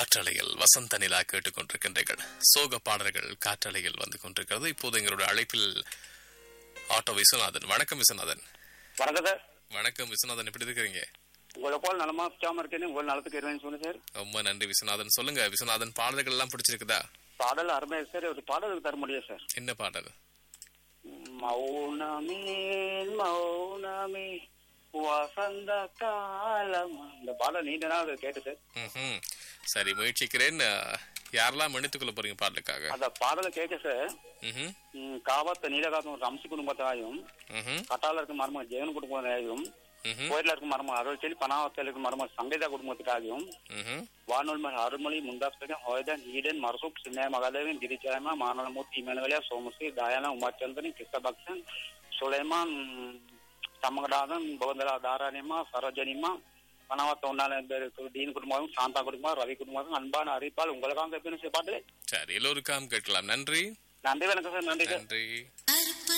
காற்றலையில் வசந்த நிலா கேட்டுக்கொண்டிருக்கின்றீர்கள் சோக பாடல்கள் காற்றலையில் வந்து கொண்டிருக்கிறது இப்போது எங்களுடைய அழைப்பில் ஆட்டோ விஸ்வநாதன் வணக்கம் விஸ்வநாதன் வணக்கம் சார் வணக்கம் விஸ்வநாதன் எப்படி இருக்கிறீங்க உங்களை போல் நலமா சுச்சாம இருக்கேன்னு உங்கள் நலத்துக்கு இருவேன்னு சொல்லுங்க சார் ரொம்ப நன்றி விஸ்வநாதன் சொல்லுங்க விஸ்வநாதன் பாடல்கள் எல்லாம் பிடிச்சிருக்குதா பாடல் அருமையா இருக்கு சார் ஒரு பாடல் தர முடியும் சார் என்ன பாடல் மௌனமே மௌனமே வசந்த காலம் இந்த பாடல் நீண்ட நாள் கேட்டு சார் ம்ஹும். சரி முயற்சிக்கிறேன் அஹ், யாரெல்லாம் மன்னித்துக் கொள்ள போறீங்க பாடலுக்காக அந்த பாடலை கேட்க சார் ம்ஹும். ம், காவத்த நீலகாத்தம் ரம்சி குடும்பத்தாயும் ம்ஹும். கட்டால இருக்க மருமக ஜெகன் குடும்பத்தாயும் ம்ஹும். கோயில இருக்க மருமக அருள் செல்லி பனாவத்தில் இருக்க மருமக சங்கீதா குடும்பத்துக்காகவும் ம்ஹும். வானொலி அருள்மொழி முந்தாஸ்பகம் ஹோய்தன் ஈடன் மரசூப் சின்ன மகாதேவன் கிரிஜாயமா மானலமூர்த்தி இமனவலியா சோமஸ்ரீ தயானா உமாச்சந்திரன் கிருஷ்ணபக்சன் சுலைமான் தம்மகடாதன் பவந்தலா தாராணியம்மா சரோஜனிமா பணவத்த ஒன்னால டீன் குடும்பம் சாந்தா குடும்பம் ரவி குடும்பம் அன்பான அறிவிப்பால் உங்களுக்காக எப்படி பாட்டு சரி எல்லோருக்காம் கேட்கலாம் நன்றி நன்றி வணக்கம் சார் நன்றி சார் நன்றி